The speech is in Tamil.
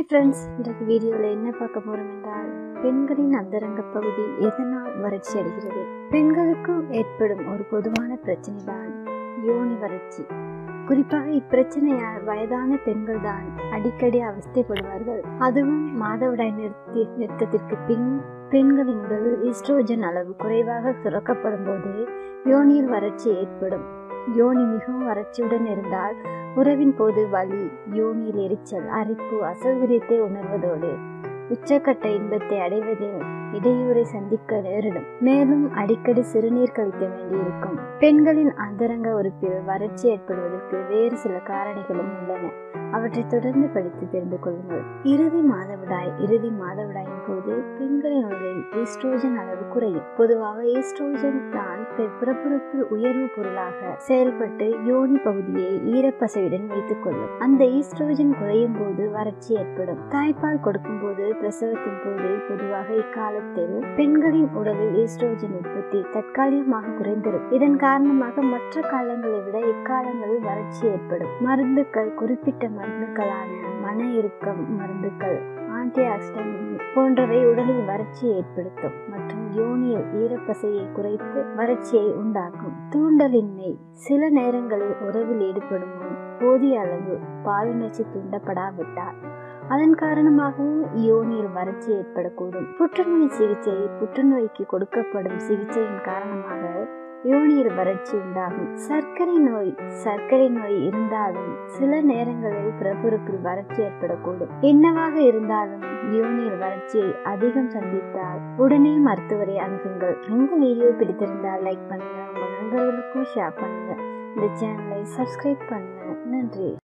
ஹாய் ஃப்ரெண்ட்ஸ் இன்றைக்கு வீடியோவில் என்ன பார்க்க போகிறோம் என்றால் பெண்களின் அந்தரங்க பகுதி எதனால் வறட்சி அடைகிறது பெண்களுக்கும் ஏற்படும் ஒரு பொதுவான பிரச்சனை தான் யோனி வறட்சி குறிப்பாக இப்பிரச்சனையால் வயதான பெண்கள் தான் அடிக்கடி அவஸ்தைப்படுவார்கள் அதுவும் மாதவிடாய் நிறுத்தி நிறுத்தத்திற்கு பின் பெண்களின் உடலில் ஈஸ்ட்ரோஜன் அளவு குறைவாக சுரக்கப்படும் போது யோனியில் வறட்சி ஏற்படும் யோனி மிகவும் வறட்சியுடன் இருந்தால் உறவின் போது வலி யோனியில் எரிச்சல் அரிப்பு அசௌகரியத்தை உணர்வதோடு உச்சக்கட்ட இன்பத்தை அடைவதில் இடையூறை சந்திக்க நேரிடும் மேலும் அடிக்கடி சிறுநீர் கழிக்க வேண்டியிருக்கும் பெண்களின் அந்தரங்க உறுப்பில் வறட்சி ஏற்படுவதற்கு வேறு சில காரணிகளும் உள்ளன அவற்றை தொடர்ந்து படித்து தெரிந்து கொள்ளுங்கள் இறுதி மாதவிடாய் இறுதி மாதவிடாயின் போது பெண்களின் உடலில் ஈஸ்ட்ரோஜன் அளவு குறையும் பொதுவாக ஈஸ்ட்ரோஜன் தான் பிறப்புறுப்பில் உயர்வு பொருளாக செயல்பட்டு யோனி பகுதியை ஈரப்பசையுடன் வைத்துக் கொள்ளும் அந்த ஈஸ்ட்ரோஜன் குறையும் போது வறட்சி ஏற்படும் தாய்ப்பால் கொடுக்கும் போது பிரசவத்தின் போது பொதுவாக இக்காலத்தில் பெண்களின் உடலில் ஈஸ்ட்ரோஜன் உற்பத்தி தற்காலிகமாக குறைந்திருக்கும் இதன் காரணமாக மற்ற காலங்களை விட இக்காலங்களில் வறட்சி ஏற்படும் மருந்துகள் குறிப்பிட்ட மருந்துகளான மன இறுக்கம் மருந்துகள் ஆன்டி ஆக்சிடென்ட் போன்றவை உடலில் வறட்சியை ஏற்படுத்தும் மற்றும் யோனியில் ஈரப்பசையை குறைத்து வறட்சியை உண்டாக்கும் தூண்டலின்மை சில நேரங்களில் உறவில் ஈடுபடும் முன் போதிய அளவு பாலுணர்ச்சி தூண்டப்படாவிட்டால் அதன் காரணமாகவும் யோனியில் வறட்சி ஏற்படக்கூடும் புற்றுநோய் சிகிச்சை புற்றுநோய்க்கு கொடுக்கப்படும் சிகிச்சையின் காரணமாக யோனியில் வறட்சி உண்டாகும் சர்க்கரை நோய் சர்க்கரை நோய் இருந்தாலும் சில நேரங்களில் பிறப்புறுப்பில் வறட்சி ஏற்படக்கூடும் என்னவாக இருந்தாலும் யோனியில் வறட்சியை அதிகம் சந்தித்தால் உடனே மருத்துவரை அணுகுங்கள் இந்த வீடியோ பிடித்திருந்தால் லைக் பண்ணுங்க உங்க நண்பர்களுக்கும் ஷேர் பண்ணுங்க இந்த சேனலை சப்ஸ்கிரைப் பண்ணுங்க நன்றி